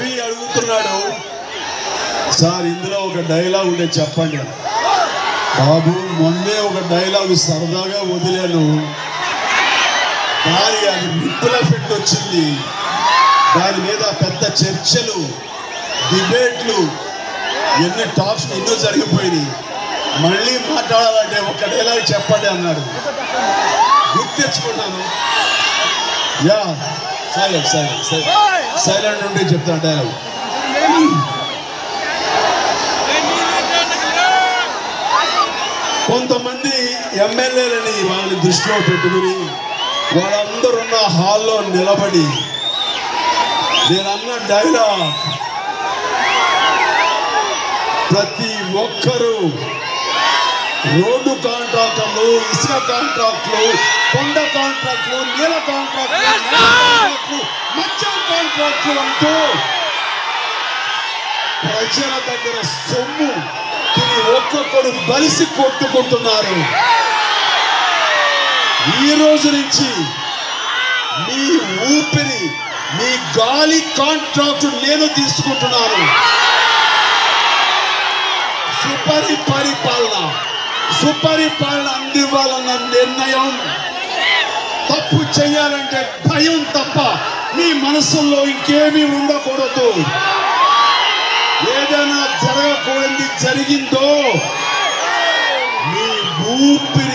రవి అడుగుతున్నాడు సార్ ఇందులో ఒక డైలాగ్ ఉండే చెప్పండి బాబు మొన్నే ఒక డైలాగ్ సరదాగా వదిలాను దాని అది రిప్పుల ఎఫెక్ట్ వచ్చింది దాని మీద పెద్ద చర్చలు డిబేట్లు ఎన్ని టాక్స్ ఎన్నో జరిగిపోయినాయి మళ్ళీ మాట్లాడాలంటే ఒక డైలాగ్ చెప్పండి అన్నాడు గుర్తెచ్చుకున్నాను yeah silent silent silent silent నుండి చెప్తాను డైలాగ్ కొంతమంది ఎమ్మెల్యేలని వాళ్ళని దృష్టిలో పెట్టుకుని వాళ్ళందరూ ఉన్న హాల్లో నిలబడి నేను అన్న డైలాగ్ ప్రతి ఒక్కరూ రోడ్డు కాంట్రాక్టర్లు ఇసుక కాంట్రాక్టులు కొండ కాంట్రాక్టులు నీళ్ళ కాంట్రాక్టులు నేల కాంట్రాక్టులు మద్యం కాంట్రాక్టులు అంటూ ప్రజల దగ్గర సొమ్ము తిని ఒక్కొక్కడు బలిసి కొట్టుకుంటున్నారు ఈ రోజు నుంచి మీ ఊపిరి మీ గాలి కాంట్రాక్ట్ నేను తీసుకుంటున్నాను సుపరి పరిపాలన సుపరిపాలన అందివ్వాలన్న నిర్ణయం తప్పు చేయాలంటే భయం తప్ప మీ మనసుల్లో ఇంకేమీ ఉండకూడదు ఏదైనా జరగకూడదు జరిగిందో మీ ఊపిరి